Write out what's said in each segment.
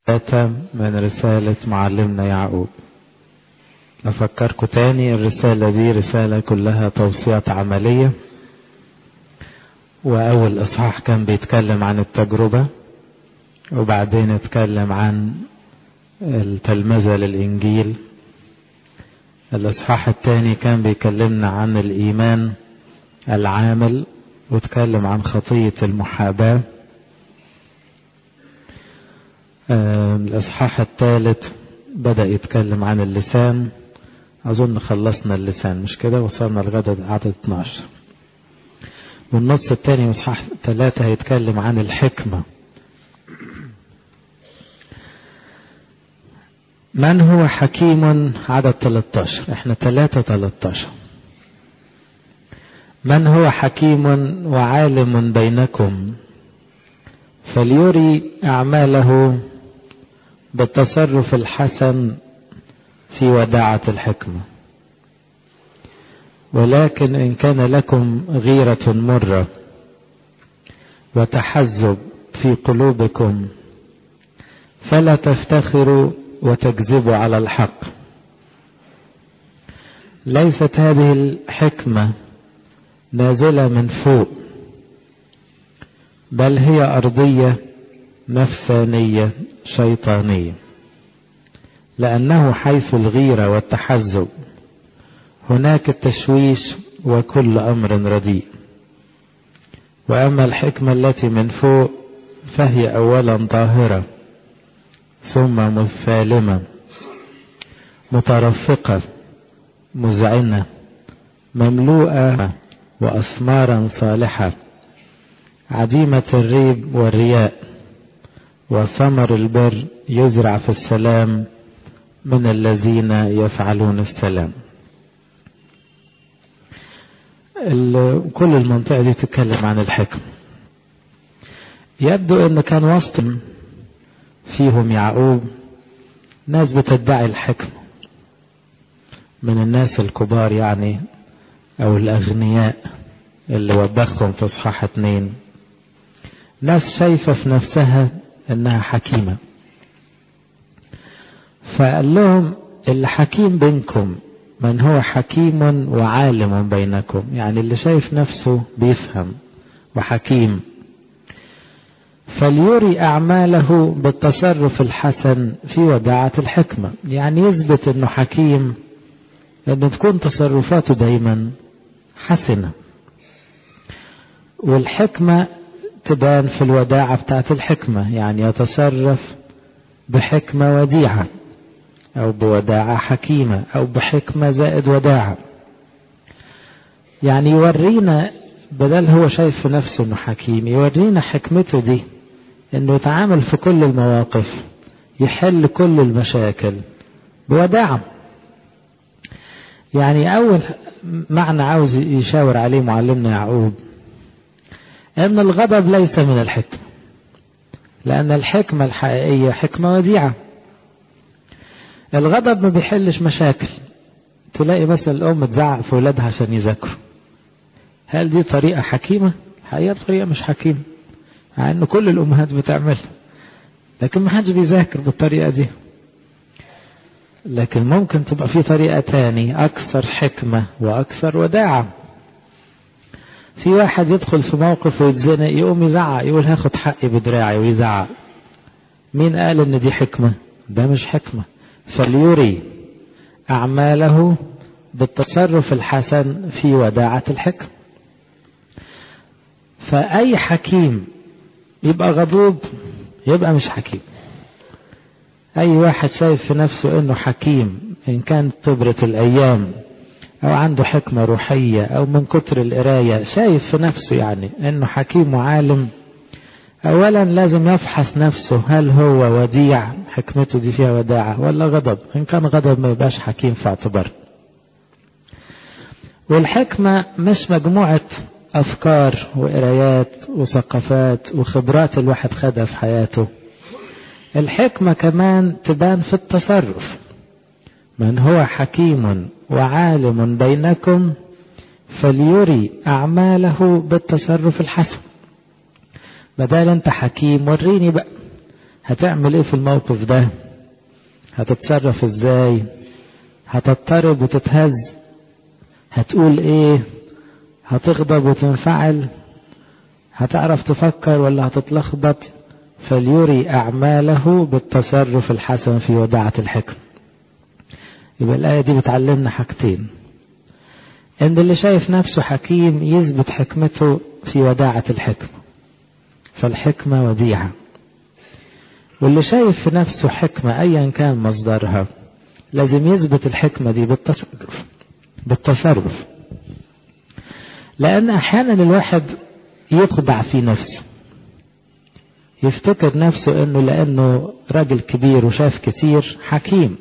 ثلاثة من رسالة معلمنا يعقوب نفكركم تاني الرسالة دي رسالة كلها توصيات عملية وأول إصحاح كان بيتكلم عن التجربة وبعدين اتكلم عن التلمذة للإنجيل الإصحاح الثاني كان بيكلمنا عن الإيمان العامل واتكلم عن خطية المحاباة الإصحاح الثالث بدأ يتكلم عن اللسان أظن خلصنا اللسان مش كده وصلنا لغدا عدد 12 والنص الثاني إصحاح ثلاثة هيتكلم عن الحكمة من هو حكيم عدد 13 احنا 3 13 من هو حكيم وعالم بينكم فليري أعماله بالتصرف الحسن في وداعة الحكمة ولكن إن كان لكم غيرة مرة وتحزب في قلوبكم فلا تفتخروا وتكذبوا على الحق ليست هذه الحكمة نازلة من فوق بل هي أرضية نفسانية شيطانية لأنه حيث الغيرة والتحزب هناك التشويش وكل أمر رديء وأما الحكمة التي من فوق فهي أولا طاهرة ثم مثالمة مترفقة مزعنة مملوءة وأثمارا صالحة عديمة الريب والرياء وثمر البر يزرع في السلام من الذين يفعلون السلام كل المنطقة دي تتكلم عن الحكم يبدو ان كان وسط فيهم يعقوب ناس بتدعي الحكم من الناس الكبار يعني او الاغنياء اللي وبخهم في اصحاح اتنين ناس شايفة في نفسها انها حكيمة فقال لهم اللي حكيم بينكم من هو حكيم وعالم بينكم يعني اللي شايف نفسه بيفهم وحكيم فليري أعماله بالتصرف الحسن في وداعة الحكمة يعني يثبت أنه حكيم أن تكون تصرفاته دايما حسنة والحكمة تبان في الوداعة بتاعت الحكمة يعني يتصرف بحكمة وديعة أو بوداعة حكيمة أو بحكمة زائد وداعة يعني يورينا بدل هو شايف في نفسه انه حكيم يورينا حكمته دي انه يتعامل في كل المواقف يحل كل المشاكل بوداعة يعني اول معنى عاوز يشاور عليه معلمنا يعقوب ان الغضب ليس من الحكمة لان الحكمة الحقيقية حكمة وديعة الغضب ما بيحلش مشاكل تلاقي مثلا الام تزعق في ولادها عشان يذاكروا هل دي طريقة حكيمة؟ الحقيقة طريقة مش حكيمة مع ان كل الامهات بتعملها لكن ما حدش بيذاكر بالطريقة دي لكن ممكن تبقى في طريقة تاني اكثر حكمة واكثر وداعة في واحد يدخل في موقف ويتزنق يقوم يزعق يقول هاخد حقي بدراعي ويزعق مين قال ان دي حكمة ده مش حكمة فليري اعماله بالتصرف الحسن في وداعة الحكم فأي حكيم يبقى غضوب يبقى مش حكيم أي واحد شايف في نفسه إنه حكيم إن كانت خبرة الأيام أو عنده حكمة روحية أو من كتر القراية شايف في نفسه يعني إنه حكيم وعالم أولا لازم يفحص نفسه هل هو وديع حكمته دي فيها وداعة ولا غضب إن كان غضب ما يبقاش حكيم في اعتبار والحكمة مش مجموعة أفكار وقرايات وثقافات وخبرات الواحد خدها في حياته الحكمة كمان تبان في التصرف من هو حكيم وعالم بينكم فليري أعماله بالتصرف الحسن بدال أنت حكيم وريني بقى هتعمل ايه في الموقف ده هتتصرف ازاي هتضطرب وتتهز هتقول ايه هتغضب وتنفعل هتعرف تفكر ولا هتتلخبط فليري أعماله بالتصرف الحسن في وداعة الحكم يبقى الآية دي بتعلمنا حاجتين إن اللي شايف نفسه حكيم يثبت حكمته في وداعة الحكمة فالحكمة وديعة واللي شايف في نفسه حكمة أيا كان مصدرها لازم يثبت الحكمة دي بالتصرف بالتصرف لأن أحيانا الواحد يخدع في نفسه يفتكر نفسه انه لانه راجل كبير وشاف كتير حكيم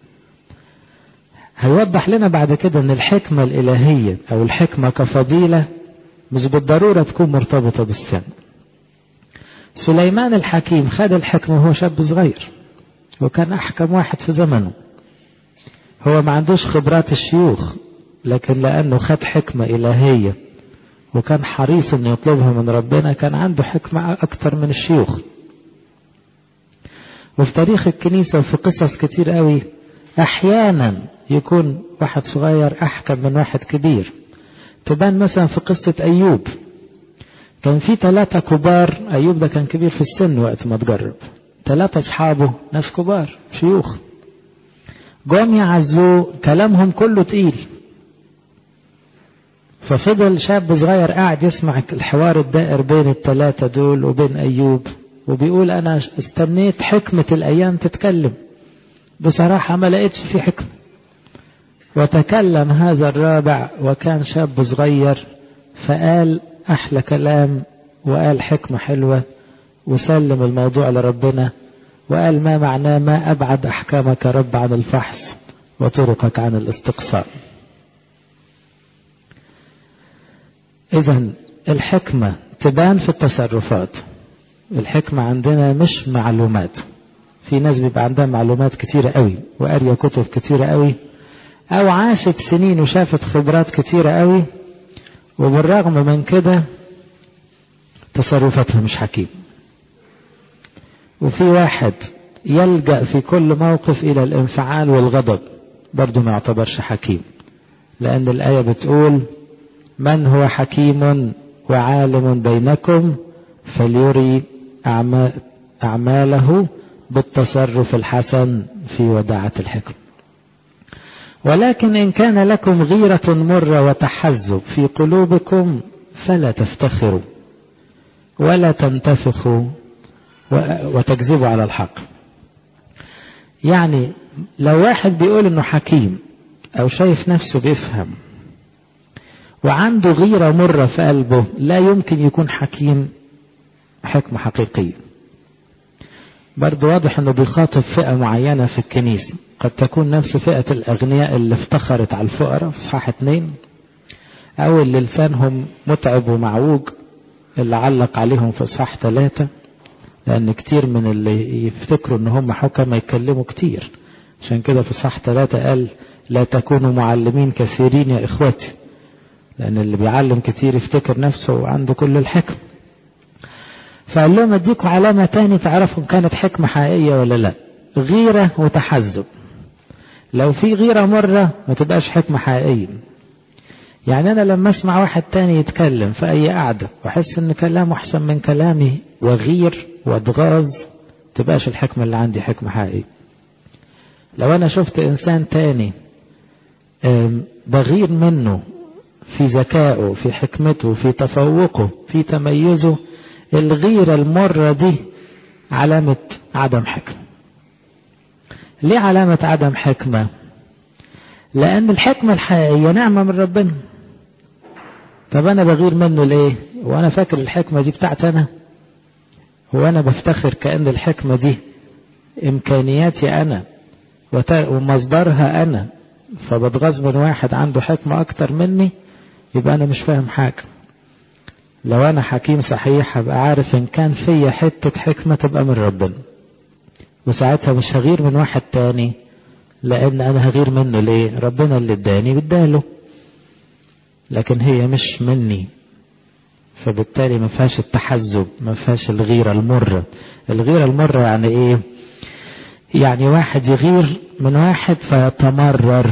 هيوضح لنا بعد كده ان الحكمة الالهية او الحكمة كفضيلة مش بالضرورة تكون مرتبطة بالسن سليمان الحكيم خد الحكمة وهو شاب صغير وكان احكم واحد في زمنه هو ما عندوش خبرات الشيوخ لكن لانه خد حكمة الهية وكان حريص انه يطلبها من ربنا كان عنده حكمة اكتر من الشيوخ وفي تاريخ الكنيسة وفي قصص كتير قوي احيانا يكون واحد صغير احكم من واحد كبير تبان مثلا في قصة ايوب كان في ثلاثة كبار ايوب ده كان كبير في السن وقت ما تجرب ثلاثة اصحابه ناس كبار شيوخ جم يعزوه كلامهم كله تقيل ففضل شاب صغير قاعد يسمع الحوار الدائر بين الثلاثة دول وبين أيوب وبيقول أنا استنيت حكمة الأيام تتكلم بصراحة ما لقيتش في حكمة وتكلم هذا الرابع وكان شاب صغير فقال أحلى كلام وقال حكمة حلوة وسلم الموضوع لربنا وقال ما معناه ما أبعد أحكامك رب عن الفحص وطرقك عن الاستقصاء إذا الحكمة تبان في التصرفات الحكمة عندنا مش معلومات في ناس بيبقى عندها معلومات كتيرة قوي وقارية كتب كتيرة قوي أو عاشت سنين وشافت خبرات كتيرة قوي وبالرغم من كده تصرفاتها مش حكيم وفي واحد يلجأ في كل موقف إلى الانفعال والغضب برضه ما يعتبرش حكيم لأن الآية بتقول من هو حكيم وعالم بينكم فليري أعماله بالتصرف الحسن في وداعة الحكم ولكن إن كان لكم غيرة مرة وتحزب في قلوبكم فلا تفتخروا ولا تنتفخوا وتكذبوا على الحق يعني لو واحد بيقول انه حكيم او شايف نفسه بيفهم وعنده غيرة مرة في قلبه لا يمكن يكون حكيم حكمة حقيقية برضو واضح انه بيخاطب فئة معينة في الكنيسة قد تكون نفس فئة الأغنياء اللي افتخرت على الفقراء في صحاح اتنين أو اللي لسانهم متعب ومعوج اللي علق عليهم في صحاح ثلاثة لأن كتير من اللي يفتكروا إن هم حكمة يتكلموا كتير عشان كده في صحاح ثلاثة قال لا تكونوا معلمين كثيرين يا إخوتي لأن اللي بيعلم كتير يفتكر نفسه عنده كل الحكم فقال لهم اديكوا علامة تاني تعرفوا كانت حكمة حقيقية ولا لا غيرة وتحزب لو في غيرة مرة ما تبقاش حكمة حقيقية يعني أنا لما أسمع واحد تاني يتكلم في أي قعدة وأحس إن كلامه أحسن من كلامي وغير واتغاظ تبقاش الحكمة اللي عندي حكمة حقيقية لو أنا شفت إنسان تاني بغير منه في ذكائه في حكمته في تفوقه في تميزه الغيرة المرة دي علامة عدم حكمة ليه علامة عدم حكمة لأن الحكمة الحقيقية نعمة من ربنا طب أنا بغير منه ليه وأنا فاكر الحكمة دي بتاعت أنا وأنا بفتخر كأن الحكمة دي إمكانياتي أنا ومصدرها أنا فبتغاظ من واحد عنده حكمة أكتر مني يبقى أنا مش فاهم حاجة لو أنا حكيم صحيح هبقى عارف إن كان فيا حتة حكمة تبقى من ربنا وساعتها مش هغير من واحد تاني لأن أنا هغير منه ليه ربنا اللي اداني بداله لكن هي مش مني فبالتالي ما فيهاش التحزب ما فيهاش الغيرة المرة الغيرة المرة يعني ايه يعني واحد يغير من واحد فيتمرر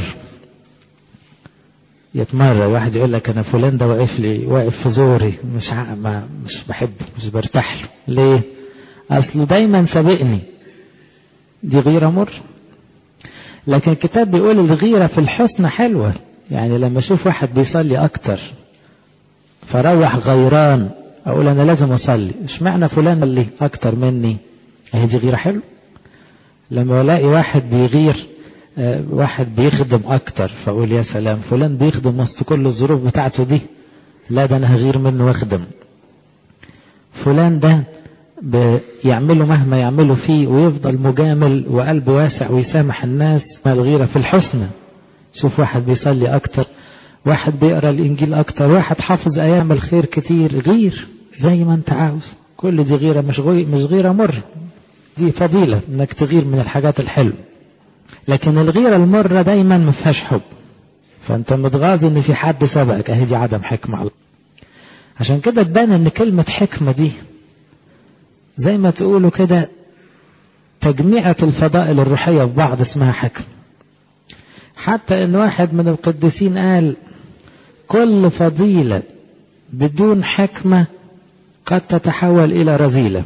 يتمرر واحد يقول لك انا فلان ده واقف لي واقف في زوري مش ع... ما مش بحبه مش برتاح له ليه اصله دايما سابقني دي غيرة مر لكن الكتاب بيقول الغيرة في الحسن حلوة يعني لما اشوف واحد بيصلي اكتر فروح غيران اقول انا لازم اصلي اشمعنى فلان اللي اكتر مني اهي دي غيرة حلوة لما الاقي واحد بيغير آه واحد بيخدم اكتر فاقول يا سلام فلان بيخدم وسط كل الظروف بتاعته دي لا ده انا هغير منه واخدم فلان ده بيعملوا مهما يعملوا فيه ويفضل مجامل وقلبه واسع ويسامح الناس ما الغيرة في الحسنى شوف واحد بيصلي اكتر واحد بيقرا الانجيل اكتر واحد حافظ ايام الخير كتير غير زي ما انت عاوز كل دي غيرة مش غيرة مش غيرة مر دي فضيلة انك تغير من الحاجات الحلوة لكن الغيرة المرة دايما ما فيهاش حب فانت متغاظ ان في حد سبقك اهي دي عدم حكمة عشان كده تبان ان كلمة حكمة دي زي ما تقولوا كده تجميعة الفضائل الروحية في بعض اسمها حكم حتى ان واحد من القديسين قال كل فضيلة بدون حكمة قد تتحول الى رذيلة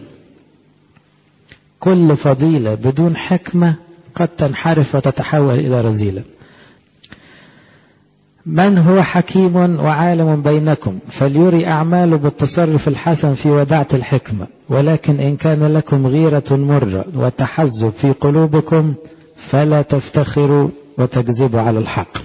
كل فضيلة بدون حكمة قد تنحرف وتتحول الى رذيلة من هو حكيم وعالم بينكم فليري أعماله بالتصرف الحسن في وداعة الحكمة ولكن إن كان لكم غيرة مرة وتحزب في قلوبكم فلا تفتخروا وتكذبوا على الحق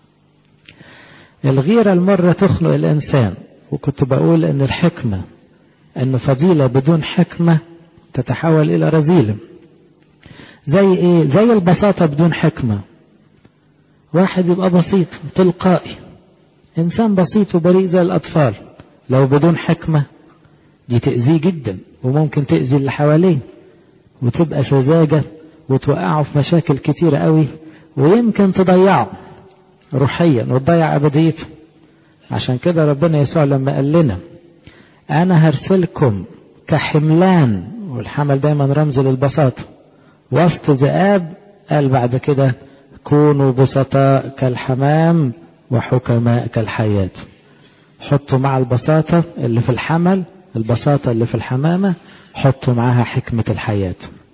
الغيرة المرة تخلق الإنسان وكنت بقول أن الحكمة أن فضيلة بدون حكمة تتحول إلى رذيلة زي إيه زي البساطة بدون حكمة واحد يبقى بسيط تلقائي إنسان بسيط وبريء زي الأطفال لو بدون حكمة دي تأذيه جدا وممكن تأذي اللي حواليه وتبقى سذاجة وتوقعه في مشاكل كتيرة قوي ويمكن تضيعه روحيا وتضيع أبديته عشان كده ربنا يسوع لما قال لنا أنا هرسلكم كحملان والحمل دايما رمز للبساطة وسط ذئاب قال بعد كده كونوا بسطاء كالحمام وحكماء كالحياة حطوا مع البساطة اللي في الحمل البساطة اللي في الحمامة حطوا معاها حكمة الحياة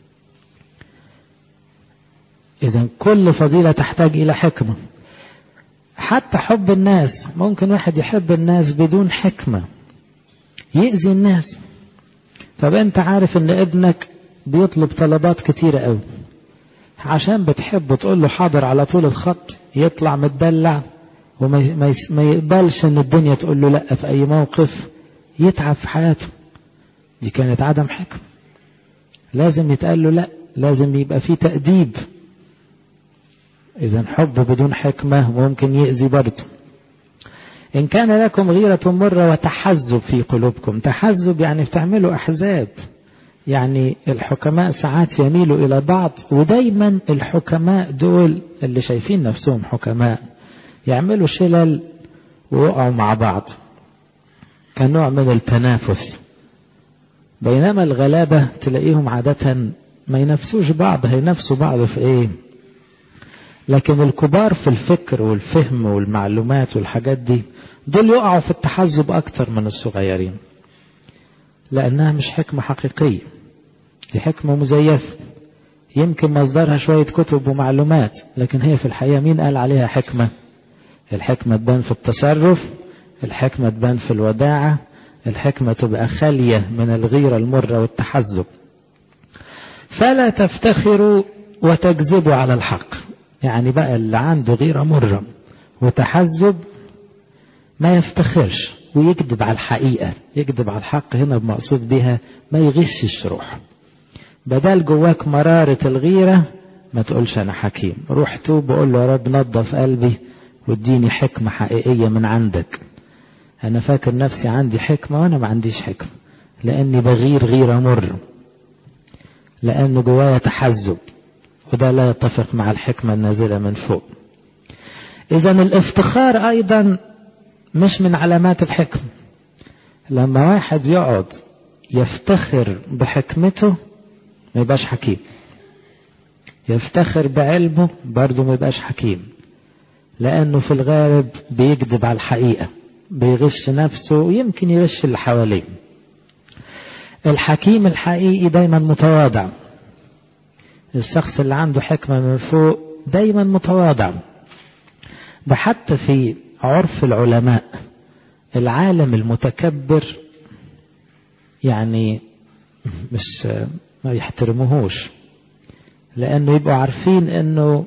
إذا كل فضيلة تحتاج إلى حكمة حتى حب الناس ممكن واحد يحب الناس بدون حكمة يأذي الناس طب أنت عارف إن ابنك بيطلب طلبات كتيرة قوي عشان بتحبه تقول له حاضر على طول الخط يطلع متدلع وما ما يقبلش ان الدنيا تقول له لا في اي موقف يتعب في حياته دي كانت عدم حكم لازم يتقال له لا لازم يبقى في تأديب اذا حب بدون حكمة ممكن يأذي برضه إن كان لكم غيرة مرة وتحزب في قلوبكم تحزب يعني بتعملوا أحزاب يعني الحكماء ساعات يميلوا إلى بعض ودايما الحكماء دول اللي شايفين نفسهم حكماء يعملوا شلل ويقعوا مع بعض كنوع من التنافس بينما الغلابة تلاقيهم عادة ما ينافسوش بعض هينافسوا بعض في ايه لكن الكبار في الفكر والفهم والمعلومات والحاجات دي دول يقعوا في التحزب أكتر من الصغيرين لأنها مش حكمة حقيقية دي حكمة مزيفة يمكن مصدرها شوية كتب ومعلومات لكن هي في الحقيقة مين قال عليها حكمة الحكمة تبان في التصرف الحكمة تبان في الوداعة الحكمة تبقى خالية من الغيرة المرة والتحزب فلا تفتخروا وتكذبوا على الحق يعني بقى اللي عنده غيرة مرة وتحزب ما يفتخرش ويكذب على الحقيقة يكذب على الحق هنا بمقصود بها ما يغشش روح بدل جواك مرارة الغيرة ما تقولش أنا حكيم روح توب وقول له يا رب نظف قلبي واديني حكمة حقيقية من عندك أنا فاكر نفسي عندي حكمة وأنا ما عنديش حكمة لأني بغير غيرة مر لأن جوايا تحزب وده لا يتفق مع الحكمة النازلة من فوق إذا الافتخار أيضا مش من علامات الحكم لما واحد يقعد يفتخر بحكمته ما يبقاش حكيم يفتخر بعلمه برضه ما يبقاش حكيم لأنه في الغالب بيكذب على الحقيقة بيغش نفسه ويمكن يغش اللي حواليه الحكيم الحقيقي دايما متواضع الشخص اللي عنده حكمة من فوق دايما متواضع ده حتى في عرف العلماء العالم المتكبر يعني مش ما يحترموهوش لانه يبقوا عارفين انه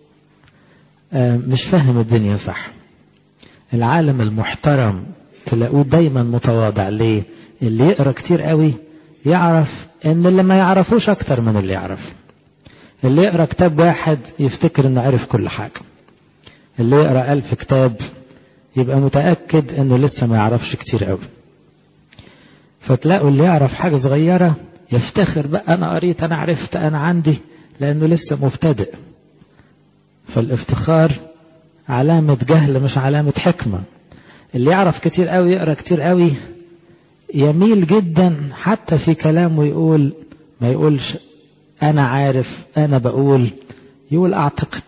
مش فاهم الدنيا صح العالم المحترم تلاقوه دايما متواضع ليه اللي يقرا كتير قوي يعرف ان اللي ما يعرفوش اكتر من اللي يعرف اللي يقرا كتاب واحد يفتكر انه عرف كل حاجه اللي يقرا ألف كتاب يبقى متأكد انه لسه ما يعرفش كتير قوي فتلاقوا اللي يعرف حاجة صغيرة يفتخر بقى انا قريت انا عرفت انا عندي لانه لسه مبتدئ فالافتخار علامة جهل مش علامة حكمة اللي يعرف كتير قوي يقرا كتير قوي يميل جدا حتى في كلامه يقول ما يقولش انا عارف انا بقول يقول اعتقد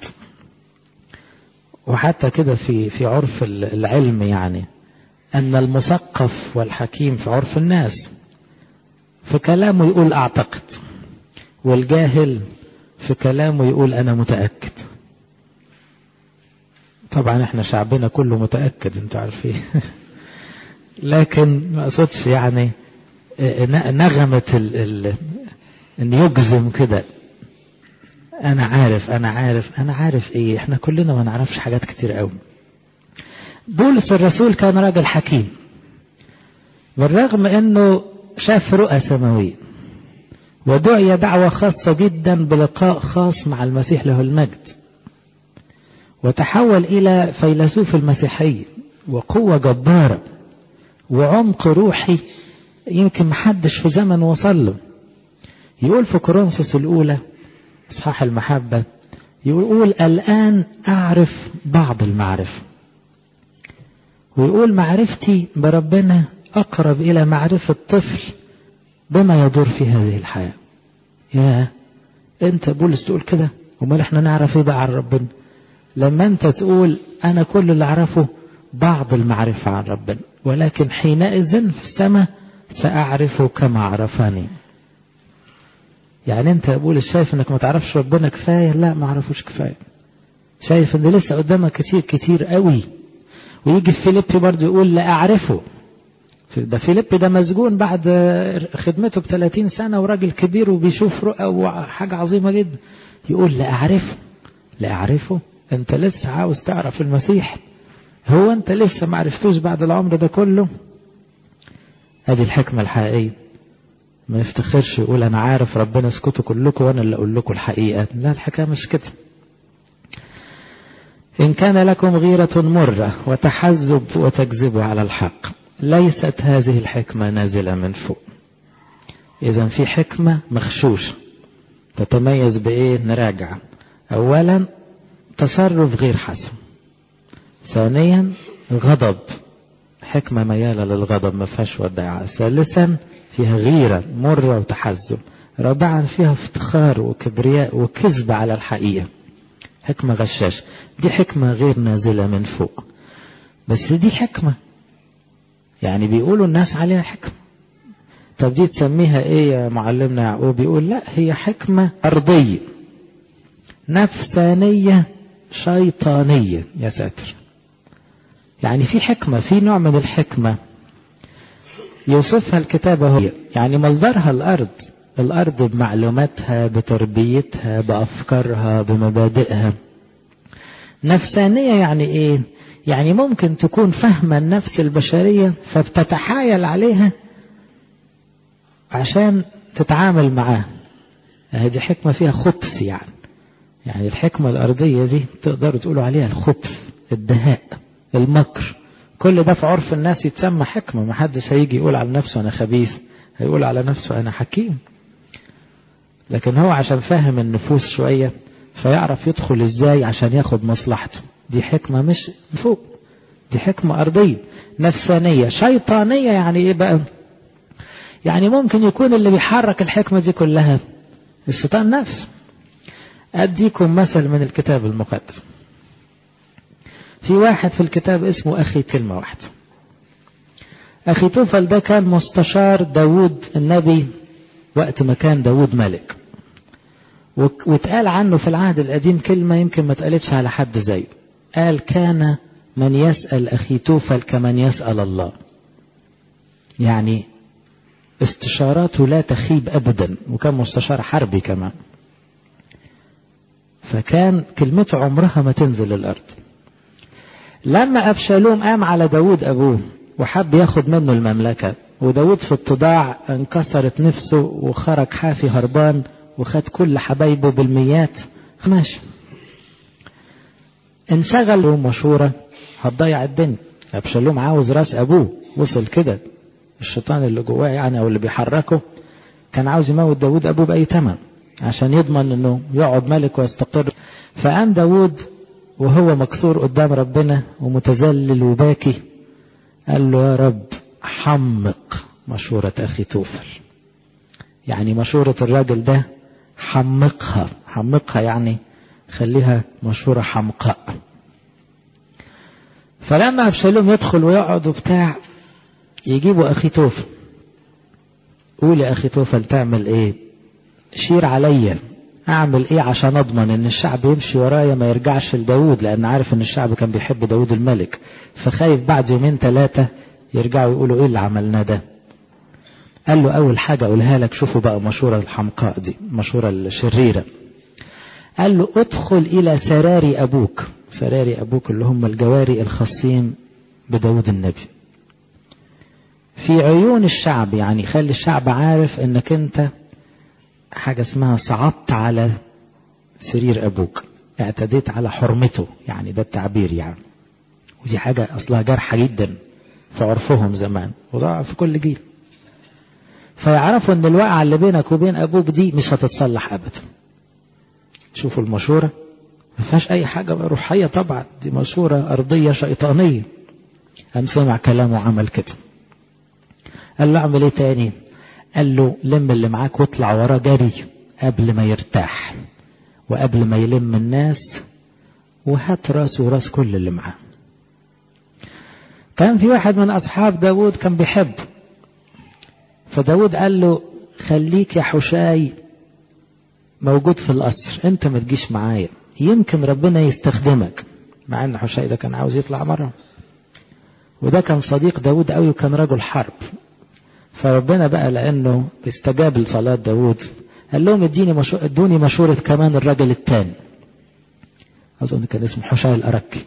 وحتى كده في في عرف العلم يعني ان المثقف والحكيم في عرف الناس في كلامه يقول اعتقد والجاهل في كلامه يقول انا متاكد طبعا احنا شعبنا كله متاكد انتوا عارفين لكن ما اقصدش يعني نغمه ال ال ان يجزم كده انا عارف انا عارف انا عارف ايه احنا كلنا ما نعرفش حاجات كتير قوي بولس الرسول كان راجل حكيم بالرغم انه شاف رؤى سماوية ودعي دعوة خاصة جدا بلقاء خاص مع المسيح له المجد وتحول الى فيلسوف المسيحية وقوة جبارة وعمق روحي يمكن محدش في زمن وصل له يقول في كورنثوس الاولى اصحاح المحبة يقول الآن أعرف بعض المعرفة ويقول معرفتي بربنا أقرب إلى معرفة طفل بما يدور في هذه الحياة يا أنت بولس تقول كده وما احنا نعرف ايه بقى عن ربنا لما أنت تقول أنا كل اللي أعرفه بعض المعرفة عن ربنا ولكن حينئذ في السماء سأعرفه كما عرفني يعني انت يا بولس شايف انك ما تعرفش ربنا كفايه لا ما اعرفوش كفايه شايف ان لسه قدامك كتير كتير قوي ويجي في فيليبي برضه يقول لا اعرفه ده فيليبي ده مسجون بعد خدمته ب 30 سنه وراجل كبير وبيشوف رؤى وحاجه عظيمه جدا يقول لا اعرفه لا اعرفه انت لسه عاوز تعرف المسيح هو انت لسه ما عرفتوش بعد العمر ده كله هذه الحكمه الحقيقيه ما يفتخرش يقول انا عارف ربنا اسكتوا كلكم وانا اللي اقول لكم الحقيقه لا الحكايه مش كده ان كان لكم غيره مره وتحزب وتكذبوا على الحق ليست هذه الحكمه نازله من فوق اذا في حكمه مخشوشه تتميز بايه نراجع اولا تصرف غير حسن ثانيا غضب حكمه مياله للغضب ما فيهاش وداعه ثالثا فيها غيرة مرة وتحزب رابعا فيها افتخار وكبرياء وكذب على الحقيقة حكمة غشاش دي حكمة غير نازلة من فوق بس دي حكمة يعني بيقولوا الناس عليها حكمة طب دي تسميها ايه يا معلمنا يعقوب بيقول لا هي حكمة أرضية نفسانية شيطانية يا ساتر يعني في حكمة في نوع من الحكمة يوصفها الكتاب هو يعني مصدرها الأرض الأرض بمعلوماتها بتربيتها بأفكارها بمبادئها نفسانية يعني إيه؟ يعني ممكن تكون فاهمة النفس البشرية فبتتحايل عليها عشان تتعامل معاه هذه حكمة فيها خبث يعني يعني الحكمة الأرضية دي تقدروا تقولوا عليها الخبث الدهاء المكر كل ده في عرف الناس يتسمى حكمة ما حدش هيجي يقول على نفسه أنا خبيث هيقول على نفسه أنا حكيم لكن هو عشان فاهم النفوس شوية فيعرف يدخل ازاي عشان ياخد مصلحته دي حكمة مش فوق دي حكمة أرضية نفسانية شيطانية يعني إيه بقى يعني ممكن يكون اللي بيحرك الحكمة دي كلها الشيطان نفسه أديكم مثل من الكتاب المقدس في واحد في الكتاب اسمه أخي كلمة واحدة أخي توفل ده كان مستشار داود النبي وقت ما كان داود ملك واتقال عنه في العهد القديم كلمة يمكن ما اتقالتش على حد زيه قال كان من يسأل أخي توفل كمن يسأل الله يعني استشاراته لا تخيب أبدا وكان مستشار حربي كمان فكان كلمته عمرها ما تنزل الأرض لما أبشالوم قام على داود أبوه وحب ياخد منه المملكة وداود في التضاع انكسرت نفسه وخرج حافي هربان وخد كل حبايبه بالميات ماشي انشغل مشورة هتضيع الدنيا أبشالوم عاوز راس أبوه وصل كده الشيطان اللي جواه يعني أو اللي بيحركه كان عاوز يموت داود أبوه بأي ثمن عشان يضمن أنه يقعد ملك ويستقر فقام داود وهو مكسور قدام ربنا ومتذلل وباكي قال له يا رب حمق مشورة أخي توفل يعني مشورة الراجل ده حمقها حمقها يعني خليها مشورة حمقاء فلما أبشالوم يدخل ويقعد وبتاع يجيبوا أخي توفل قول يا أخي توفل تعمل إيه شير عليا أعمل إيه عشان أضمن إن الشعب يمشي ورايا ما يرجعش لداود لأن عارف إن الشعب كان بيحب داود الملك فخايف بعد يومين ثلاثة يرجعوا يقولوا إيه اللي عملناه ده قال له أول حاجة أقولها لك شوفوا بقى مشورة الحمقاء دي مشورة الشريرة قال له ادخل إلى سراري أبوك سراري أبوك اللي هم الجواري الخاصين بداود النبي في عيون الشعب يعني خلي الشعب عارف انك انت حاجة اسمها صعدت على سرير ابوك اعتديت على حرمته يعني ده التعبير يعني ودي حاجة اصلها جارحة جدا في عرفهم زمان وضع في كل جيل فيعرفوا ان الوقعة اللي بينك وبين ابوك دي مش هتتصلح ابدا شوفوا المشورة ما فيهاش اي حاجة روحية طبعا دي مشورة ارضية شيطانية قام سمع كلامه وعمل كده قال له اعمل ايه تاني قال له لم اللي معاك واطلع وراه جري قبل ما يرتاح وقبل ما يلم الناس وهات راسه وراس كل اللي معاه كان في واحد من اصحاب داود كان بيحب فداود قال له خليك يا حشاي موجود في القصر انت ما تجيش معايا يمكن ربنا يستخدمك مع ان حشاي ده كان عاوز يطلع مره وده كان صديق داود قوي وكان رجل حرب فربنا بقى لانه استجاب لصلاة داود قال لهم اديني مشو... ادوني مشورة كمان الرجل الثاني اظن كان اسمه حشاي الاركي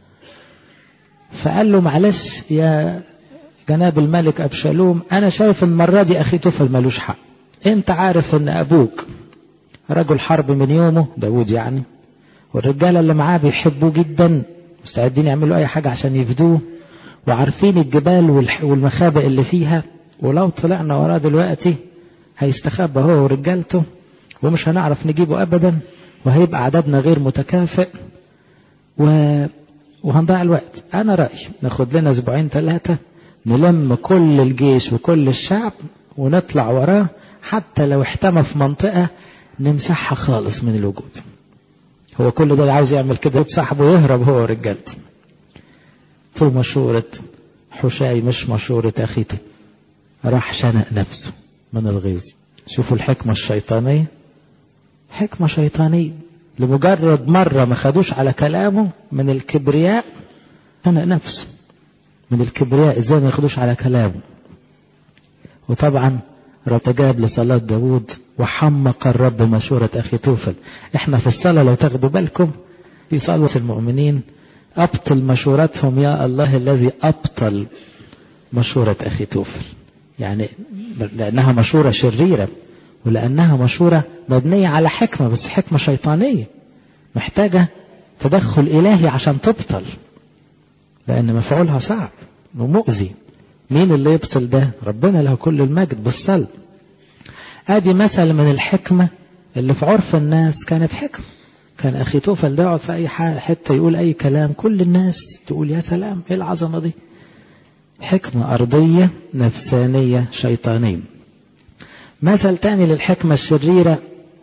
فقال له معلش يا جناب الملك ابشالوم انا شايف المرة دي اخي توفل ملوش حق انت عارف ان ابوك رجل حرب من يومه داود يعني والرجالة اللي معاه بيحبوه جدا مستعدين يعملوا اي حاجة عشان يفدوه وعارفين الجبال والمخابئ اللي فيها ولو طلعنا وراه دلوقتي هيستخبى هو ورجالته ومش هنعرف نجيبه ابدا وهيبقى عددنا غير متكافئ و... وهنضيع الوقت انا رايي ناخد لنا اسبوعين ثلاثه نلم كل الجيش وكل الشعب ونطلع وراه حتى لو احتمى في منطقه نمسحها خالص من الوجود هو كل ده عاوز يعمل كده صاحبه يهرب هو ورجالته تو مشورة حشاي مش مشورة أخيته راح شنق نفسه من الغيظ شوفوا الحكمة الشيطانية حكمة شيطانية لمجرد مرة ما خدوش على كلامه من الكبرياء شنق نفسه من الكبرياء ازاي ما ياخدوش على كلامه وطبعا رتجاب لصلاة داود وحمق الرب مشورة أخي توفل احنا في الصلاة لو تاخدوا بالكم في صلاة المؤمنين أبطل مشورتهم يا الله الذي أبطل مشورة أخي توفل يعني لأنها مشورة شريرة ولأنها مشورة مبنية على حكمة بس حكمة شيطانية محتاجة تدخل إلهي عشان تبطل لأن مفعولها صعب ومؤذي مين اللي يبطل ده ربنا له كل المجد بالصلب ادي مثل من الحكمة اللي في عرف الناس كانت حكمة كان أخي توفل ده يقعد في أي حتة يقول أي كلام كل الناس تقول يا سلام إيه العظمة دي حكمة أرضية نفسانية شيطانية مثل تاني للحكمة الشريرة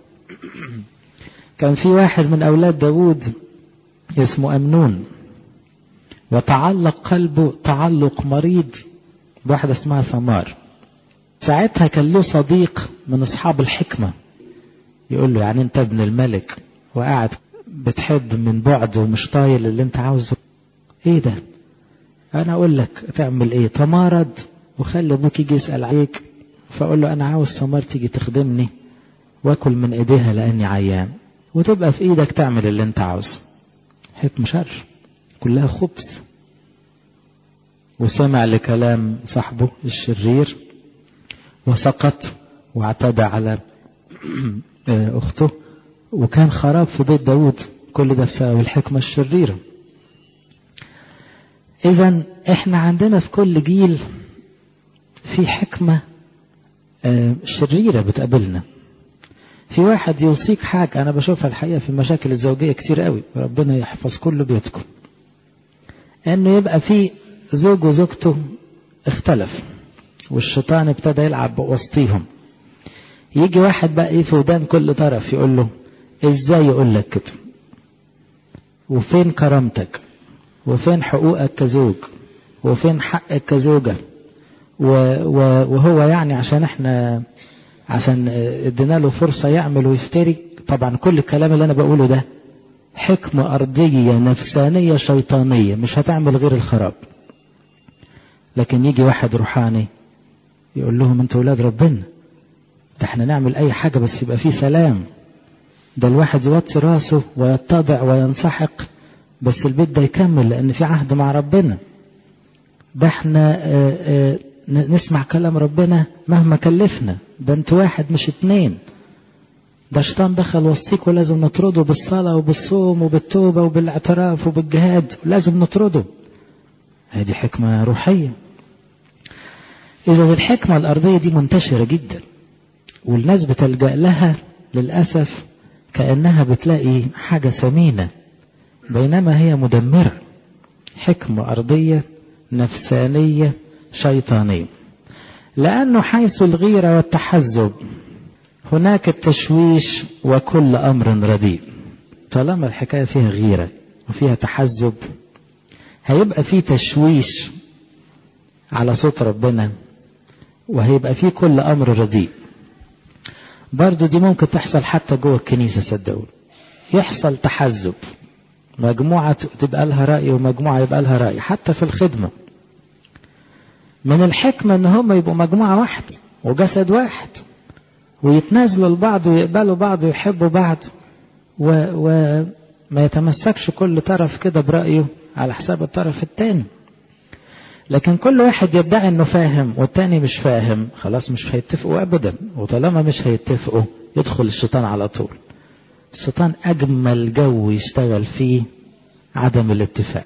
كان في واحد من أولاد داود اسمه أمنون وتعلق قلبه تعلق مريض بواحدة اسمها ثمار ساعتها كان له صديق من أصحاب الحكمة يقول له يعني أنت ابن الملك وقاعد بتحب من بعد ومش طايل اللي أنت عاوزه إيه ده؟ أنا أقول لك تعمل إيه؟ تمارض وخلي أبوك يجي يسأل عليك فأقول له أنا عاوز ثمار تيجي تخدمني وآكل من إيديها لأني عيان وتبقى في إيدك تعمل اللي أنت عاوزه حكمة شر كلها خبث وسمع لكلام صاحبه الشرير وسقط واعتدى على أخته وكان خراب في بيت داود كل ده بسبب الحكمة الشريرة إذا إحنا عندنا في كل جيل في حكمة شريرة بتقابلنا في واحد يوصيك حاجة أنا بشوفها الحقيقة في المشاكل الزوجية كتير قوي ربنا يحفظ كل بيتكم إنه يبقى في زوج وزوجته اختلف والشيطان ابتدى يلعب وسطيهم يجي واحد بقى ايه في ودان كل طرف يقول له ازاي يقول لك كده وفين كرامتك وفين حقوقك كزوج وفين حقك كزوجة وهو يعني عشان احنا عشان ادينا له فرصة يعمل ويفتري طبعا كل الكلام اللي انا بقوله ده حكمة أرضية نفسانية شيطانية مش هتعمل غير الخراب لكن يجي واحد روحاني يقول لهم انتوا ولاد ربنا ده احنا نعمل اي حاجة بس يبقى فيه سلام ده الواحد يوطي راسه ويتضع وينسحق بس البيت ده يكمل لان في عهد مع ربنا ده احنا اه اه نسمع كلام ربنا مهما كلفنا ده انت واحد مش اتنين ده شيطان دخل وسطيك ولازم نطرده بالصلاة وبالصوم وبالتوبة وبالاعتراف وبالجهاد لازم نطرده هذه حكمة روحية إذا الحكمة الأرضية دي منتشرة جدا والناس بتلجأ لها للأسف كأنها بتلاقي حاجة ثمينة بينما هي مدمرة حكمة أرضية نفسانية شيطانية لأنه حيث الغيرة والتحزب هناك التشويش وكل أمر رديء طالما الحكاية فيها غيرة وفيها تحزب هيبقى في تشويش على صوت ربنا وهيبقى في كل أمر رديء برضو دي ممكن تحصل حتى جوه الكنيسة صدقوني يحصل تحزب مجموعة تبقى لها رأي ومجموعة يبقى لها رأي حتى في الخدمة من الحكمة ان هم يبقوا مجموعة واحدة وجسد واحد ويتنازلوا لبعض ويقبلوا بعض ويحبوا بعض و... وما يتمسكش كل طرف كده برأيه على حساب الطرف التاني لكن كل واحد يدعي انه فاهم والتاني مش فاهم خلاص مش هيتفقوا ابدا وطالما مش هيتفقوا يدخل الشيطان على طول الشيطان اجمل جو يشتغل فيه عدم الاتفاق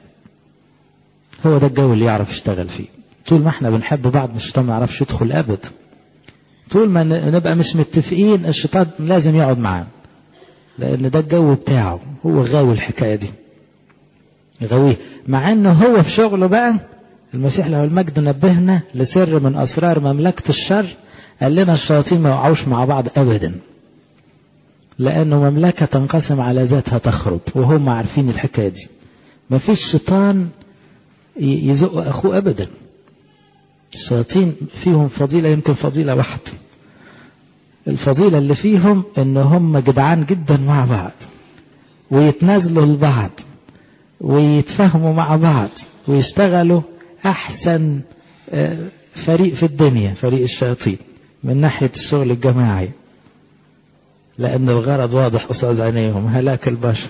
هو ده الجو اللي يعرف يشتغل فيه طول ما احنا بنحب بعض الشيطان ما يعرفش يدخل ابدا طول ما نبقى مش متفقين الشيطان لازم يقعد معانا لان ده الجو بتاعه هو غاوي الحكايه دي غاويه مع انه هو في شغله بقى المسيح له المجد نبهنا لسر من اسرار مملكه الشر قال لنا الشياطين ما يقعوش مع بعض ابدا لانه مملكه تنقسم على ذاتها تخرب وهم عارفين الحكايه دي ما فيش شيطان يزق اخوه ابدا الشياطين فيهم فضيله يمكن فضيله واحده الفضيله اللي فيهم ان هم جدعان جدا مع بعض ويتنازلوا لبعض ويتفاهموا مع بعض ويشتغلوا احسن فريق في الدنيا فريق الشياطين من ناحيه الشغل الجماعي لان الغرض واضح قصاد عينيهم هلاك البشر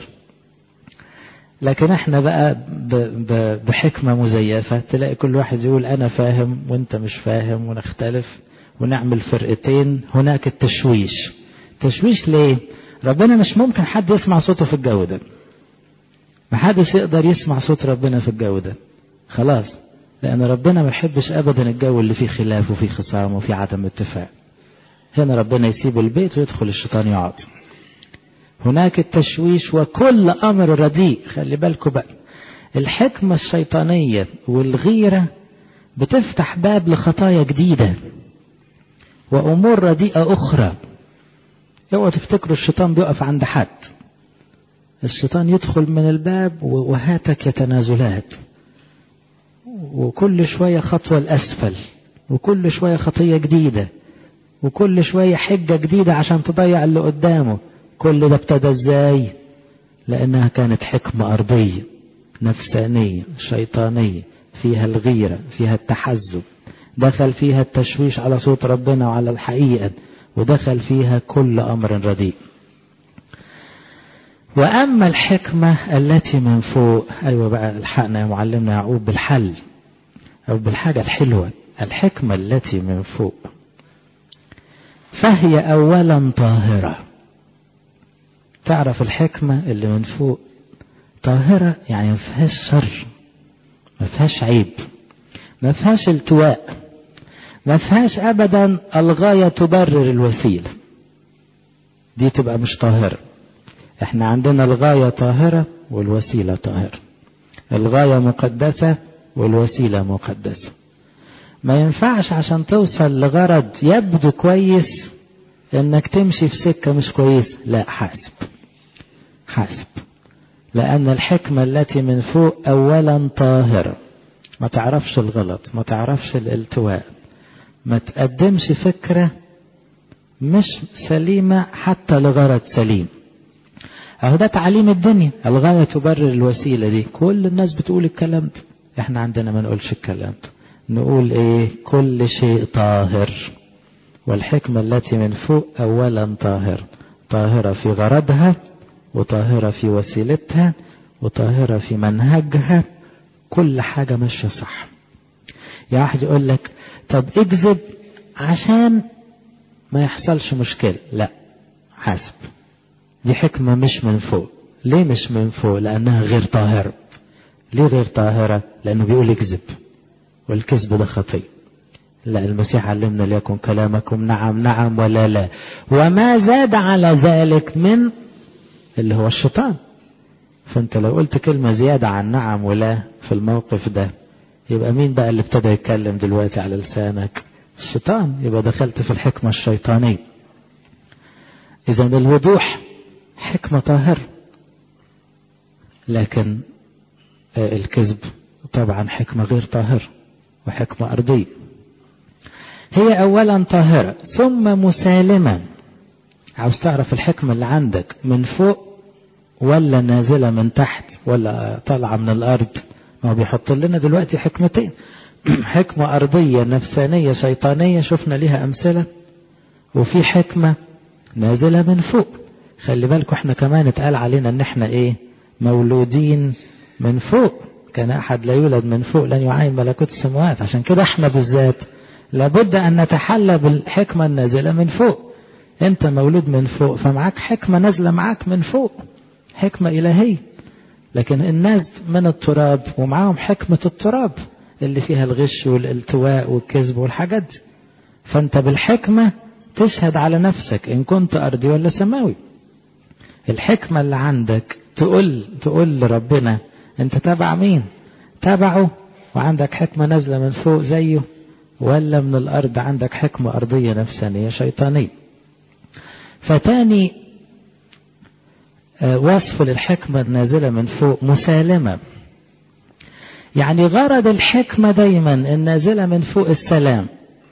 لكن احنا بقى بحكمة مزيفة تلاقي كل واحد يقول انا فاهم وانت مش فاهم ونختلف ونعمل فرقتين هناك التشويش تشويش ليه ربنا مش ممكن حد يسمع صوته في الجو ده محدش يقدر يسمع صوت ربنا في الجو ده خلاص لأن ربنا ما يحبش أبدا الجو اللي فيه خلاف وفيه خصام وفيه عدم اتفاق هنا ربنا يسيب البيت ويدخل الشيطان يقعد هناك التشويش وكل أمر رديء خلي بالكم بقى الحكمة الشيطانية والغيرة بتفتح باب لخطايا جديدة وأمور رديئة أخرى اوعوا تفتكروا الشيطان بيقف عند حد الشيطان يدخل من الباب وهاتك يتنازلات وكل شوية خطوة الأسفل وكل شوية خطية جديدة وكل شوية حجة جديدة عشان تضيع اللي قدامه كل ده ابتدى ازاي لأنها كانت حكمة أرضية نفسانية شيطانية فيها الغيرة فيها التحزب دخل فيها التشويش على صوت ربنا وعلى الحقيقة ودخل فيها كل أمر رديء وأما الحكمة التي من فوق أيوة بقى الحقنا يا معلمنا يعقوب بالحل أو بالحاجة الحلوة الحكمة التي من فوق فهي أولا طاهرة تعرف الحكمة اللي من فوق طاهرة يعني ما فيهاش شر ما فيهاش عيب ما فيهاش التواء ما فيهاش أبدا الغاية تبرر الوسيلة دي تبقى مش طاهرة احنا عندنا الغاية طاهرة والوسيلة طاهرة الغاية مقدسة والوسيلة مقدسة ما ينفعش عشان توصل لغرض يبدو كويس انك تمشي في سكة مش كويس لا حاسب حاسب لأن الحكمة التي من فوق أولا طاهرة ما تعرفش الغلط ما تعرفش الالتواء ما تقدمش فكرة مش سليمة حتى لغرض سليم اهو ده تعليم الدنيا الغاية تبرر الوسيلة دي كل الناس بتقول الكلام ده احنا عندنا ما نقولش الكلام ده نقول ايه كل شيء طاهر والحكمة التي من فوق اولا طاهر طاهرة في غرضها وطاهرة في وسيلتها وطاهرة في منهجها كل حاجة ماشية صح يا واحد يقول لك طب اكذب عشان ما يحصلش مشكلة لا حاسب دي حكمة مش من فوق ليه مش من فوق لأنها غير طاهرة ليه غير طاهرة لأنه بيقول اكذب والكذب ده خطية لا المسيح علمنا ليكن كلامكم نعم نعم ولا لا وما زاد على ذلك من اللي هو الشيطان فانت لو قلت كلمة زيادة عن نعم ولا في الموقف ده يبقى مين بقى اللي ابتدى يتكلم دلوقتي على لسانك الشيطان يبقى دخلت في الحكمة الشيطانية إذا الوضوح حكمة طاهرة لكن الكذب طبعا حكمة غير طاهرة وحكمة أرضية هي أولا طاهرة ثم مسالمة عاوز تعرف الحكمة اللي عندك من فوق ولا نازلة من تحت ولا طالعة من الأرض ما هو بيحط لنا دلوقتي حكمتين حكمة أرضية نفسانية شيطانية شفنا ليها أمثلة وفي حكمة نازلة من فوق خلي بالكم احنا كمان اتقال علينا ان احنا ايه مولودين من فوق كان احد لا يولد من فوق لن يعاين ملكوت السماوات عشان كده احنا بالذات لابد ان نتحلى بالحكمة النازلة من فوق انت مولود من فوق فمعاك حكمة نازلة معاك من فوق حكمة الهية لكن الناس من التراب ومعاهم حكمة التراب اللي فيها الغش والالتواء والكذب والحاجات دي فانت بالحكمة تشهد على نفسك ان كنت ارضي ولا سماوي الحكمة اللي عندك تقول تقول لربنا انت تبع مين تبعه وعندك حكمة نازلة من فوق زيه ولا من الارض عندك حكمة ارضية نفسانية شيطانية فتاني وصف للحكمة النازلة من فوق مسالمة يعني غرض الحكمة دايما النازلة من فوق السلام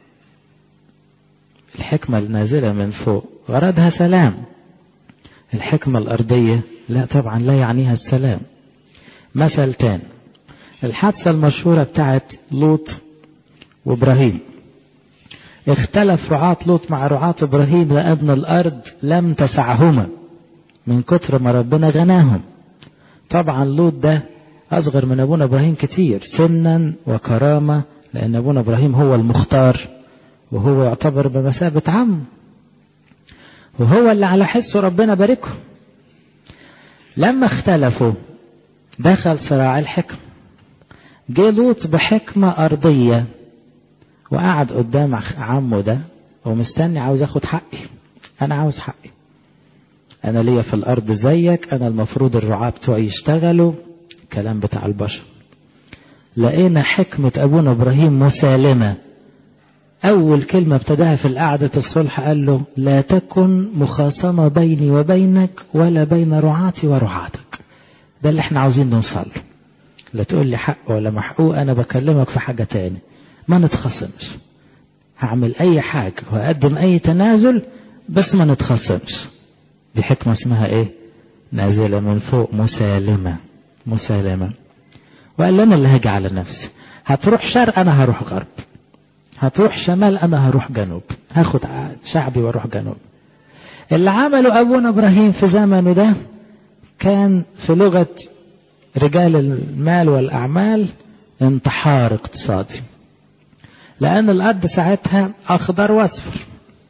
الحكمة النازلة من فوق غرضها سلام الحكمة الأرضية لا طبعا لا يعنيها السلام مثل تاني الحادثة المشهورة بتاعت لوط وإبراهيم اختلف رعاة لوط مع رعاة إبراهيم لأن الأرض لم تسعهما من كتر ما ربنا غناهم طبعا لوط ده أصغر من أبونا إبراهيم كتير سنا وكرامة لأن أبونا إبراهيم هو المختار وهو يعتبر بمثابة عم وهو اللي على حسه ربنا باركه لما اختلفوا دخل صراع الحكم جه لوط بحكمة أرضية وقعد قدام عمه ده ومستني عاوز اخد حقي انا عاوز حقي أنا ليا في الأرض زيك أنا المفروض الرعاة بتوعي يشتغلوا كلام بتاع البشر لقينا حكمة أبونا إبراهيم مسالمة أول كلمة ابتداها في القعدة الصلح قال له لا تكن مخاصمة بيني وبينك ولا بين رعاتي ورعاتك ده اللي احنا عاوزين نوصل له لا تقول لي حق ولا محقوق أنا بكلمك في حاجة تاني ما نتخاصمش هعمل أي حاجة وأقدم أي تنازل بس ما نتخاصمش دي حكمة اسمها إيه نازلة من فوق مسالمة مسالمة وقال لي أنا اللي هاجي على نفسي هتروح شرق أنا هروح غرب هتروح شمال أنا هروح جنوب هاخد شعبي واروح جنوب اللي عمله أبونا إبراهيم في زمنه ده كان في لغة رجال المال والأعمال انتحار اقتصادي لأن الأرض ساعتها أخضر وأصفر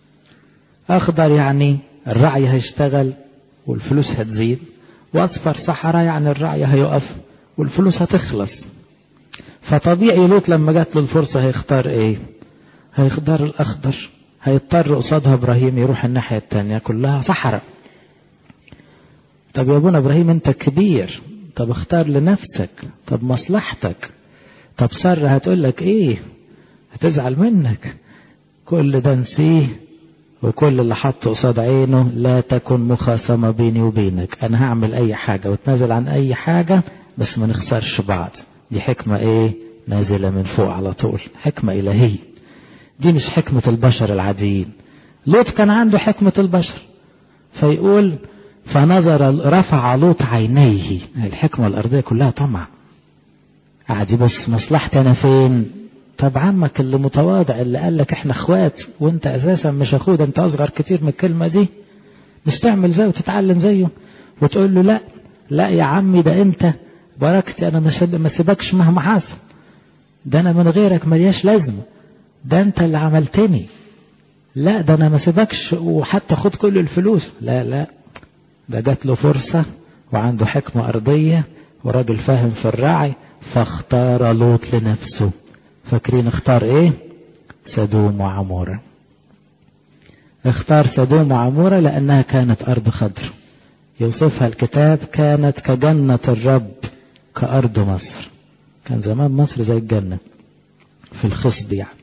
أخضر يعني الرعي هيشتغل والفلوس هتزيد وأصفر صحراء يعني الرعي هيقف والفلوس هتخلص فطبيعي لوط لما جات له الفرصة هيختار ايه هيختار الأخضر هيضطر قصادها إبراهيم يروح الناحية التانية كلها صحراء طب يا ابونا إبراهيم أنت كبير طب اختار لنفسك طب مصلحتك طب سارة هتقول لك ايه هتزعل منك كل ده نسيه وكل اللي حطه قصاد عينه لا تكن مخاصمة بيني وبينك أنا هعمل أي حاجة واتنازل عن أي حاجة بس ما نخسرش بعض دي حكمة إيه نازلة من فوق على طول حكمة إلهية دي مش حكمة البشر العاديين لوط كان عنده حكمة البشر فيقول فنظر رفع لوط عينيه الحكمة الأرضية كلها طمع قاعد بس مصلحتي أنا فين طب عمك اللي متواضع اللي قال لك احنا اخوات وانت اساسا مش اخوه ده انت اصغر كتير من الكلمه دي مش تعمل زيه وتتعلم زيه وتقول له لا لا يا عمي ده انت بركتي انا مش ما سيبكش مهما حصل ده انا من غيرك ملياش لازمه ده انت اللي عملتني لا ده انا ما سيبكش وحتى خد كل الفلوس لا لا ده جات له فرصه وعنده حكمه ارضيه وراجل فاهم في الرعي فاختار لوط لنفسه فاكرين اختار ايه سدوم وعمورة اختار سدوم وعمورة لأنها كانت أرض خضر يوصفها الكتاب كانت كجنة الرب كأرض مصر كان زمان مصر زي الجنة في الخصب يعني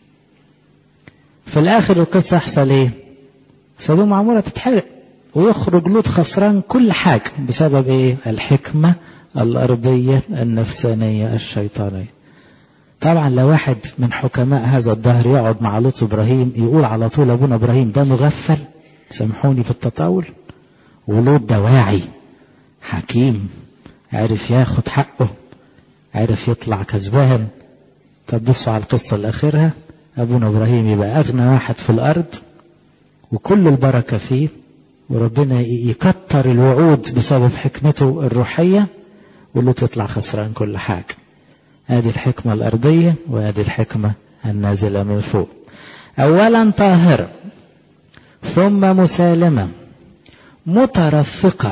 في الآخر القصة يحصل ايه سدوم وعمورة تتحرق ويخرج لوط خسران كل حاجة بسبب ايه الحكمة الأرضية النفسانية الشيطانية طبعا لو واحد من حكماء هذا الدهر يقعد مع لوط ابراهيم يقول على طول ابونا ابراهيم ده مغفل سامحوني في التطاول ولوط ده واعي حكيم عرف ياخد حقه عرف يطلع كسبان طب بصوا على القصه الاخيرها ابونا ابراهيم يبقى اغنى واحد في الارض وكل البركه فيه وربنا يكتر الوعود بسبب حكمته الروحيه ولوط يطلع خسران كل حاجه هذه الحكمة الأرضية وهذه الحكمة النازلة من فوق أولا طاهرة ثم مسالمة مترفقة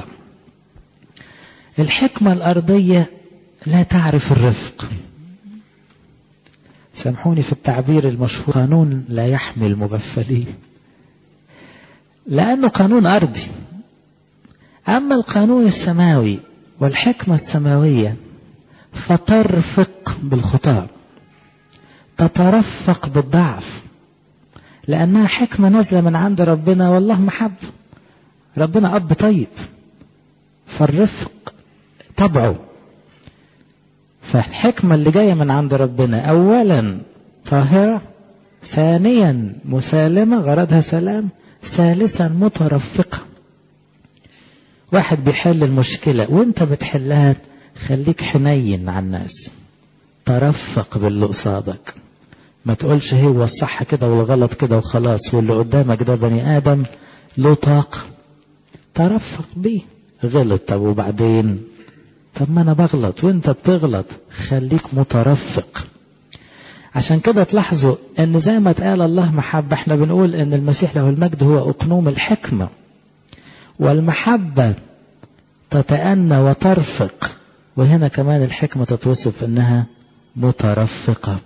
الحكمة الأرضية لا تعرف الرفق سامحوني في التعبير المشهور قانون لا يحمي المغفلين لأنه قانون أرضي أما القانون السماوي والحكمة السماوية فترفق بالخطاب تترفق بالضعف لأنها حكمة نازلة من عند ربنا والله محب ربنا أب طيب فالرفق طبعه فالحكمة اللي جاية من عند ربنا أولا طاهرة ثانيا مسالمة غرضها سلام ثالثا مترفقة واحد بيحل المشكلة وانت بتحلها خليك حنين على الناس ترفق باللي قصادك ما تقولش هو الصح كده والغلط كده وخلاص واللي قدامك ده بني ادم له طاقة ترفق بيه غلط طب وبعدين طب ما انا بغلط وانت بتغلط خليك مترفق عشان كده تلاحظوا ان زي ما اتقال الله محبة احنا بنقول ان المسيح له المجد هو اقنوم الحكمة والمحبة تتأنى وترفق وهنا كمان الحكمة تتوصف انها مترفقة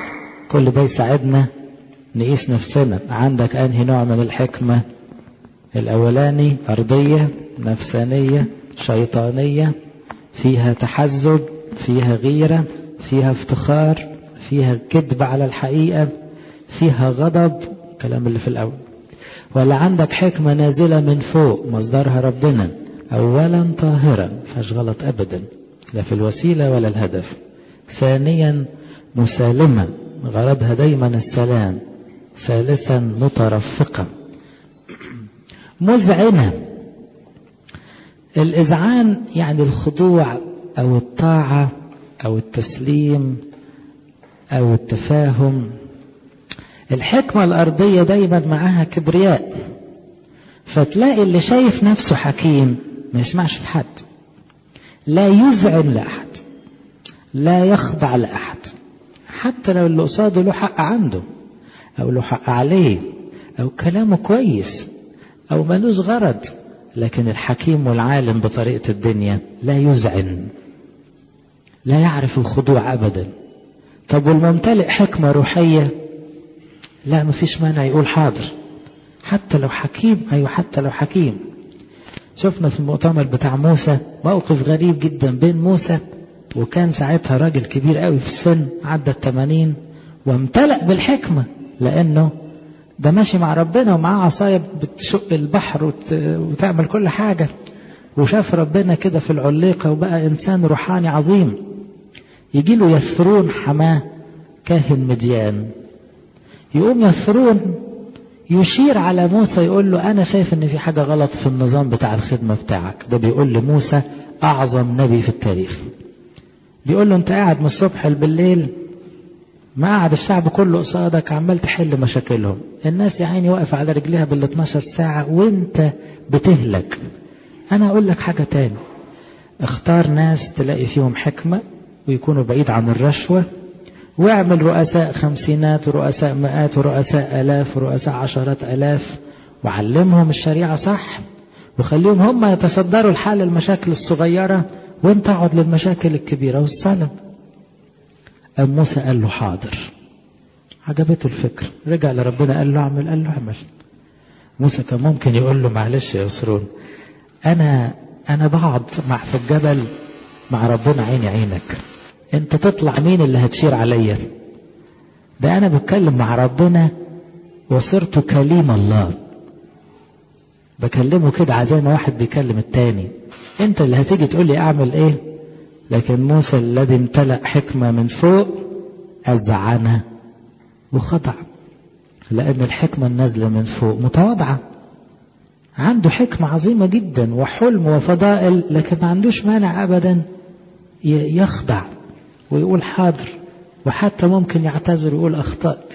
كل ده يساعدنا نقيس نفسنا عندك انهي نوع من الحكمة الأولاني أرضية نفسانية شيطانية فيها تحزب فيها غيرة فيها افتخار فيها كذب على الحقيقة فيها غضب الكلام اللي في الأول ولا عندك حكمة نازلة من فوق مصدرها ربنا أولا طاهرا فاش غلط أبدا لا في الوسيلة ولا الهدف ثانيا مسالمة غرضها دايما السلام ثالثا مترفقة مذعنة الإذعان يعني الخضوع أو الطاعة أو التسليم أو التفاهم الحكمة الأرضية دايما معاها كبرياء فتلاقي اللي شايف نفسه حكيم ما يسمعش لحد لا يذعن لأحد لا يخضع لأحد حتى لو اللي قصاده له حق عنده أو له حق عليه أو كلامه كويس أو ملوش غرض لكن الحكيم والعالم بطريقة الدنيا لا يذعن لا يعرف الخضوع أبدا طب والممتلئ حكمة روحية لا مفيش مانع يقول حاضر حتى لو حكيم أيوة حتى لو حكيم شفنا في المؤتمر بتاع موسى موقف غريب جدا بين موسى وكان ساعتها راجل كبير قوي في السن عدى التمانين وامتلأ بالحكمة لأنه ده ماشي مع ربنا ومعاه عصاية بتشق البحر وت... وتعمل كل حاجة وشاف ربنا كده في العليقة وبقى إنسان روحاني عظيم يجي له يسرون حماه كاهن مديان يقوم يسرون يشير على موسى يقول له أنا شايف إن في حاجة غلط في النظام بتاع الخدمة بتاعك ده بيقول لموسى أعظم نبي في التاريخ بيقول له أنت قاعد من الصبح بالليل ما قعد الشعب كله قصادك عمال تحل مشاكلهم الناس يا عيني واقفة على رجليها بال 12 ساعة وانت بتهلك انا اقول لك حاجة تاني اختار ناس تلاقي فيهم حكمة ويكونوا بعيد عن الرشوة واعمل رؤساء خمسينات ورؤساء مئات ورؤساء الاف ورؤساء عشرات الاف وعلمهم الشريعة صح وخليهم هم يتصدروا الحال المشاكل الصغيرة وانت اقعد للمشاكل الكبيرة والسلام أم موسى قال له حاضر عجبته الفكرة رجع لربنا قال له اعمل قال له اعمل موسى كان ممكن يقول له معلش يا يسرون انا انا بقعد مع في الجبل مع ربنا عيني عينك انت تطلع مين اللي هتشير عليا ده انا بتكلم مع ربنا وصرت كليم الله بكلمه كده زي ما واحد بيكلم التاني انت اللي هتيجي تقول لي اعمل ايه لكن موسى الذي امتلأ حكمة من فوق أذعن وخضع لأن الحكمة النازلة من فوق متواضعة عنده حكمة عظيمة جدا وحلم وفضائل لكن ما عندوش مانع أبدا يخضع ويقول حاضر وحتى ممكن يعتذر ويقول أخطأت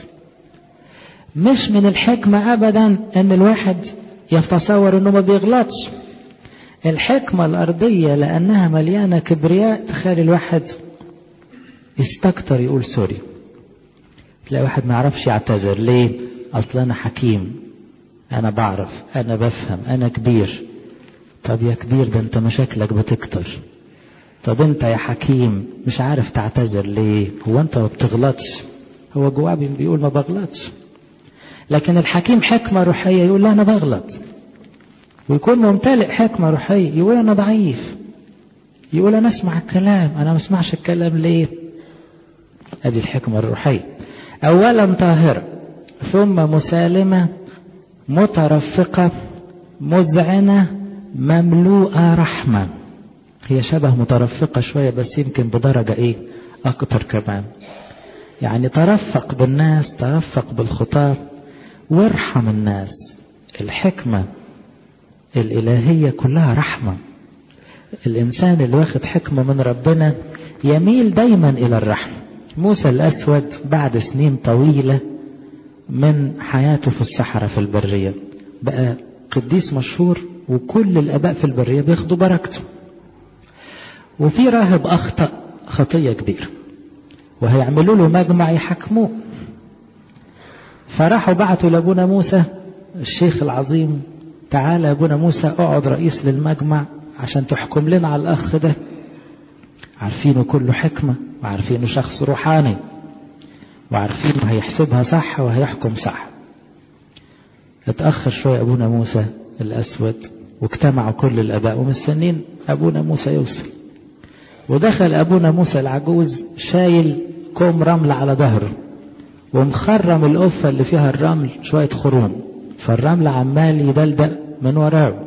مش من الحكمة أبدا أن الواحد يتصور أنه ما بيغلطش الحكمة الأرضية لأنها مليانة كبرياء تخلي الواحد يستكتر يقول سوري تلاقي واحد ما يعرفش يعتذر ليه أصل أنا حكيم أنا بعرف أنا بفهم أنا كبير طب يا كبير ده أنت مشاكلك بتكتر طب أنت يا حكيم مش عارف تعتذر ليه هو أنت ما بتغلطش هو جواه بيقول ما بغلطش لكن الحكيم حكمة روحية يقول لا أنا بغلط ويكون ممتلئ حكمة روحية يقول أنا ضعيف يقول أنا أسمع الكلام أنا ما أسمعش الكلام ليه هذه الحكمة الروحية أولا طاهرة ثم مسالمة مترفقة مذعنة مملوءة رحمة هي شبه مترفقة شوية بس يمكن بدرجة إيه أكتر كمان يعني ترفق بالناس ترفق بالخطاب وارحم الناس الحكمة الإلهية كلها رحمة الإنسان اللي واخد حكمة من ربنا يميل دايما إلى الرحمة موسى الأسود بعد سنين طويلة من حياته في الصحراء في البرية بقى قديس مشهور وكل الآباء في البرية بياخدوا بركته وفي راهب أخطأ خطية كبيرة وهيعملوا له مجمع يحكموه فراحوا بعتوا لأبونا موسى الشيخ العظيم تعالى يا ابونا موسى اقعد رئيس للمجمع عشان تحكم لنا على الاخ ده عارفينه كله حكمة وعارفينه شخص روحاني وعارفينه هيحسبها صح وهيحكم صح اتأخر شوية ابونا موسى الأسود واجتمعوا كل الآباء ومستنين أبونا موسى يوصل ودخل أبونا موسى العجوز شايل كوم رمل على ظهره ومخرم القفة اللي فيها الرمل شوية خروم فالرمل عمال يدلدق من وراه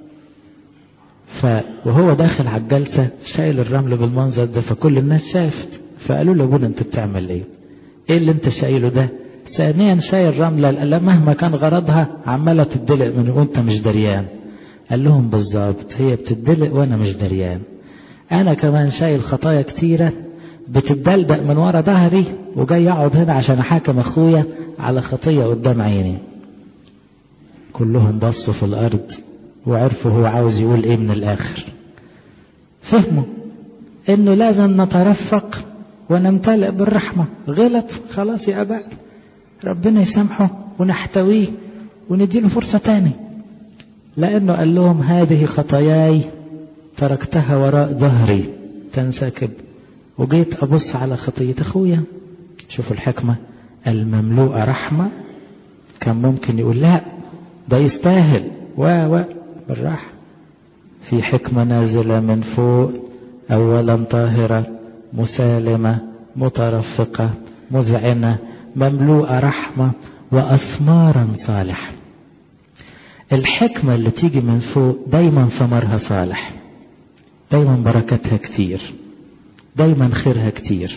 ف وهو داخل على الجلسة شايل الرمل بالمنظر ده فكل الناس شافت فقالوا له ابونا انت بتعمل ايه ايه اللي انت شايله ده ثانيا شايل رملة مهما كان غرضها عمالة تدلق من وانت مش دريان قال لهم بالظبط هي بتدلق وانا مش دريان انا كمان شايل خطايا كتيرة بتدلدق من ورا ظهري وجاي اقعد هنا عشان احاكم اخويا على خطية قدام عيني كلهم بصوا في الارض وعرفوا هو عاوز يقول ايه من الاخر فهموا انه لازم نترفق ونمتلئ بالرحمة غلط خلاص يا اباء ربنا يسامحه ونحتويه ونديله فرصة تاني لانه قال لهم هذه خطاياي تركتها وراء ظهري تنسكب وجيت ابص على خطية اخويا شوفوا الحكمة المملوءة رحمة كان ممكن يقول لا ده يستاهل و و بالراحة في حكمة نازلة من فوق أولا طاهرة مسالمة مترفقة مذعنة مملوءة رحمة وأثمارا صالحة الحكمة اللي تيجي من فوق دايما ثمرها صالح دايما بركتها كتير دايما خيرها كتير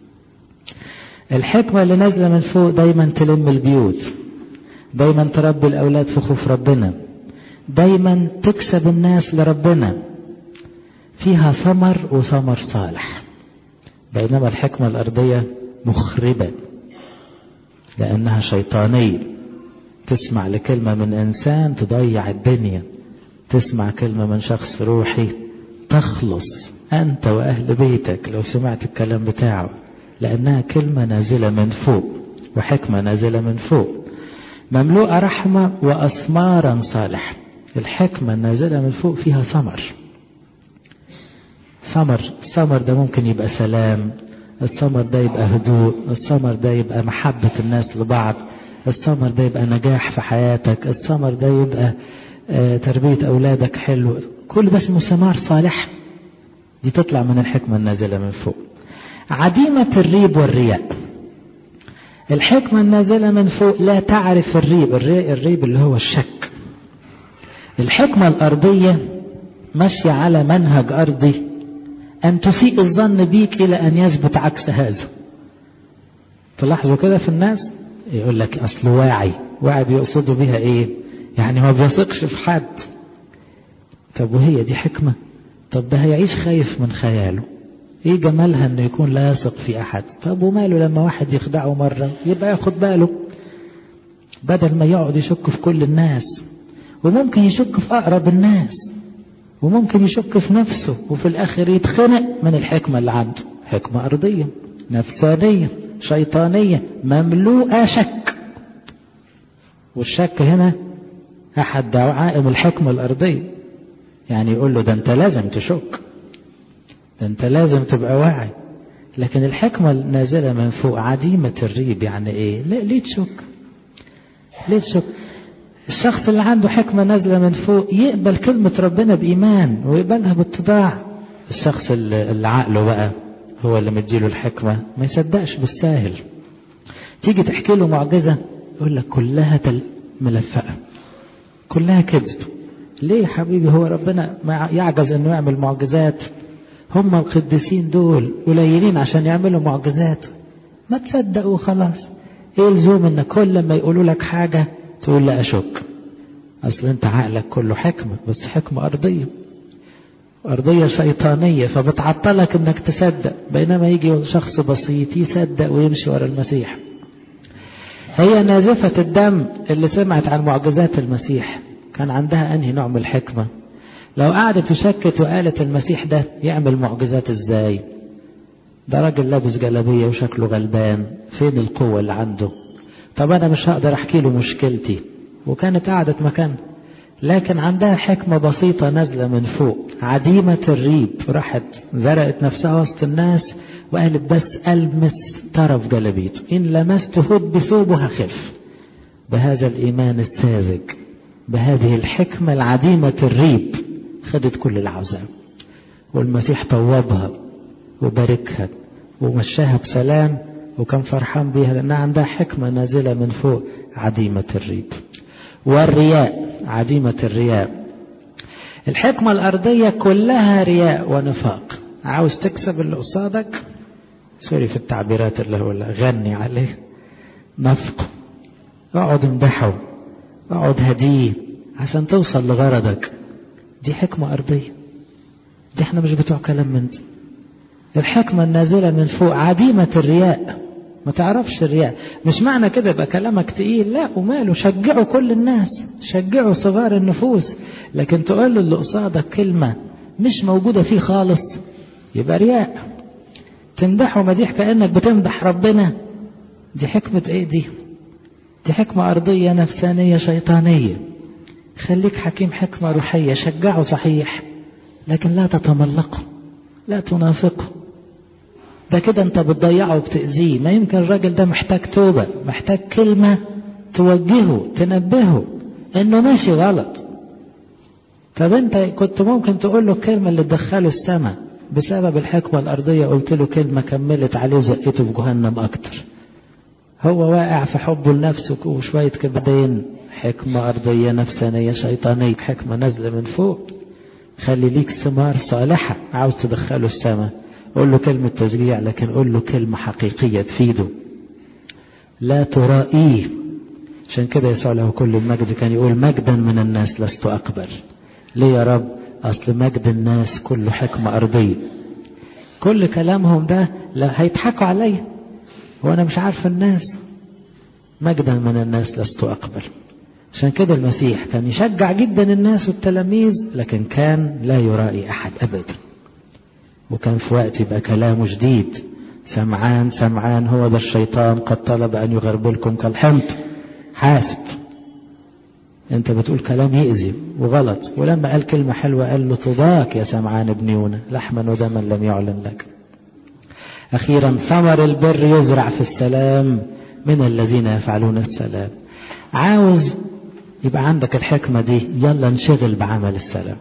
الحكمة اللي نازلة من فوق دايما تلم البيوت دايما تربي الأولاد في خوف ربنا دايما تكسب الناس لربنا فيها ثمر وثمر صالح بينما الحكمة الأرضية مخربة لأنها شيطانية تسمع لكلمة من إنسان تضيع الدنيا تسمع كلمة من شخص روحي تخلص أنت وأهل بيتك لو سمعت الكلام بتاعه لأنها كلمة نازلة من فوق وحكمة نازلة من فوق مملوءة رحمة وأثمارا صالحة الحكمة النازلة من فوق فيها ثمر ثمر الثمر ده ممكن يبقى سلام الثمر ده يبقى هدوء الثمر ده يبقى محبة الناس لبعض الثمر ده يبقى نجاح في حياتك الثمر ده يبقى آه تربية أولادك حلو كل ده اسمه ثمار صالح دي تطلع من الحكمة النازلة من فوق عديمة الريب والرياء الحكمة النازلة من فوق لا تعرف الريب الريب اللي هو الشك الحكمة الأرضية ماشية على منهج أرضي أن تسيء الظن بيك إلى أن يثبت عكس هذا تلاحظوا كده في الناس يقول لك أصل واعي واعي بيقصدوا بيها إيه يعني ما بيثقش في حد طب وهي دي حكمة طب ده هيعيش خايف من خياله ايه جمالها انه يكون لا يثق في احد طب وماله لما واحد يخدعه مرة يبقى ياخد باله بدل ما يقعد يشك في كل الناس وممكن يشك في اقرب الناس وممكن يشك في نفسه وفي الاخر يتخنق من الحكمة اللي عنده حكمة ارضية نفسانية شيطانية مملوءة شك والشك هنا احد دعائم الحكمة الارضية يعني يقول له ده انت لازم تشك ده انت لازم تبقى واعي لكن الحكمة النازلة من فوق عديمة الريب يعني ايه لا ليه تشك ليه تشك الشخص اللي عنده حكمة نازلة من فوق يقبل كلمة ربنا بإيمان ويقبلها باتضاع الشخص اللي عقله بقى هو اللي مديله الحكمة ما يصدقش بالساهل تيجي تحكي له معجزة يقول لك كلها ملفقة كلها كذب ليه يا حبيبي هو ربنا ما يعجز انه يعمل معجزات هم القديسين دول قليلين عشان يعملوا معجزات ما تصدق وخلاص ايه الزوم ان كل ما يقولوا لك حاجة تقول لا اشك اصل انت عقلك كله حكمة بس حكمة ارضية ارضية شيطانية فبتعطلك انك تصدق بينما يجي شخص بسيط يصدق ويمشي ورا المسيح هي نازفة الدم اللي سمعت عن معجزات المسيح كان عندها انهي نوع من الحكمة لو قعدت وشكت وقالت المسيح ده يعمل معجزات ازاي ده راجل لابس جلابية وشكله غلبان فين القوة اللي عنده طب انا مش هقدر احكي له مشكلتي وكانت قعدت مكان لكن عندها حكمة بسيطة نازلة من فوق عديمة الريب راحت زرقت نفسها وسط الناس وقالت بس ألمس طرف جلبيته إن لمست هد بثوبه هخف بهذا الإيمان الساذج بهذه الحكمة العديمة الريب خدت كل العوزاء والمسيح طوبها وباركها ومشاها بسلام وكان فرحان بيها لأنها عندها حكمة نازلة من فوق عديمة الريب والرياء عديمة الرياء الحكمة الأرضية كلها رياء ونفاق عاوز تكسب اللي قصادك سوري في التعبيرات اللي هو غني عليه نفق اقعد امدحه اقعد هديه عشان توصل لغرضك دي حكمة أرضية دي احنا مش بتوع كلام من دي الحكمة النازلة من فوق عديمة الرياء ما تعرفش الرياء مش معنى كده يبقى كلامك تقيل لا وماله شجعوا كل الناس شجعوا صغار النفوس لكن تقول اللي قصادك كلمة مش موجودة فيه خالص يبقى رياء تمدحه مديح كأنك بتمدح ربنا دي حكمة ايه دي دي حكمة أرضية نفسانية شيطانية خليك حكيم حكمة روحية شجعه صحيح لكن لا تتملقه لا تنافقه ده كده انت بتضيعه وبتأذيه ما يمكن الراجل ده محتاج توبة محتاج كلمة توجهه تنبهه انه ماشي غلط طب انت كنت ممكن تقول له الكلمة اللي تدخله السماء بسبب الحكمة الأرضية قلت له كلمة كملت عليه وزقته في جهنم أكتر هو واقع في حبه لنفسه وشوية كبدين حكمة أرضية نفسانية شيطانية حكمة نازلة من فوق خلي ليك ثمار صالحة عاوز تدخله السماء قول له كلمة تشجيع لكن قول له كلمة حقيقية تفيده لا ترائيه عشان كده يسوع له كل المجد كان يقول مجدا من الناس لست أقبل ليه يا رب أصل مجد الناس كله حكمة أرضية كل كلامهم ده لا هيضحكوا عليا وأنا مش عارف الناس مجدا من الناس لست أقبل عشان كده المسيح كان يشجع جدا الناس والتلاميذ لكن كان لا يرائي أحد أبدا وكان في وقت يبقى كلامه جديد سمعان سمعان هو ذا الشيطان قد طلب أن يغربلكم كالحمض حاسب انت بتقول كلام يأذي وغلط ولما قال كلمة حلوة قال له طباك يا سمعان ابن يونا لحما ودما لم يعلن لك أخيرا ثمر البر يزرع في السلام من الذين يفعلون السلام عاوز يبقى عندك الحكمة دي يلا نشغل بعمل السلام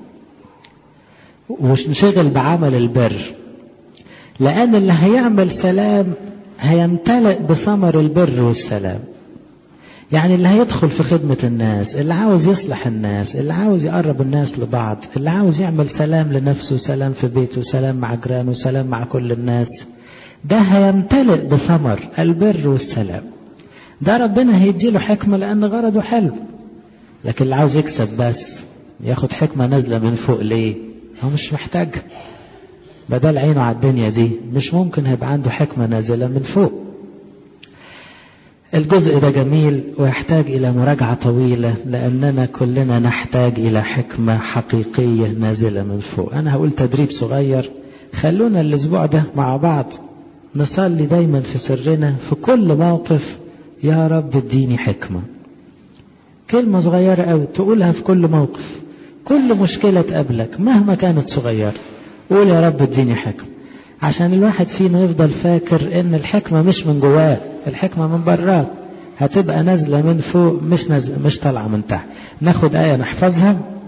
ونشغل بعمل البر لأن اللي هيعمل سلام هيمتلئ بثمر البر والسلام يعني اللي هيدخل في خدمة الناس اللي عاوز يصلح الناس اللي عاوز يقرب الناس لبعض اللي عاوز يعمل سلام لنفسه سلام في بيته سلام مع جيرانه سلام مع كل الناس ده هيمتلئ بثمر البر والسلام ده ربنا هيديله حكمة لأن غرضه حلو لكن اللي عاوز يكسب بس ياخد حكمة نازلة من فوق ليه هو مش محتاج بدل عينه على الدنيا دي مش ممكن هيبقى عنده حكمة نازلة من فوق الجزء ده جميل ويحتاج إلى مراجعة طويلة لأننا كلنا نحتاج إلى حكمة حقيقية نازلة من فوق أنا هقول تدريب صغير خلونا الأسبوع ده مع بعض نصلي دايما في سرنا في كل موقف يا رب اديني حكمة كلمة صغيرة أوي تقولها في كل موقف كل مشكلة تقابلك مهما كانت صغيرة قول يا رب اديني حكمة عشان الواحد فينا يفضل فاكر ان الحكمة مش من جواه الحكمة من براه هتبقى نازلة من فوق مش نازلة مش طالعة من تحت ناخد آية نحفظها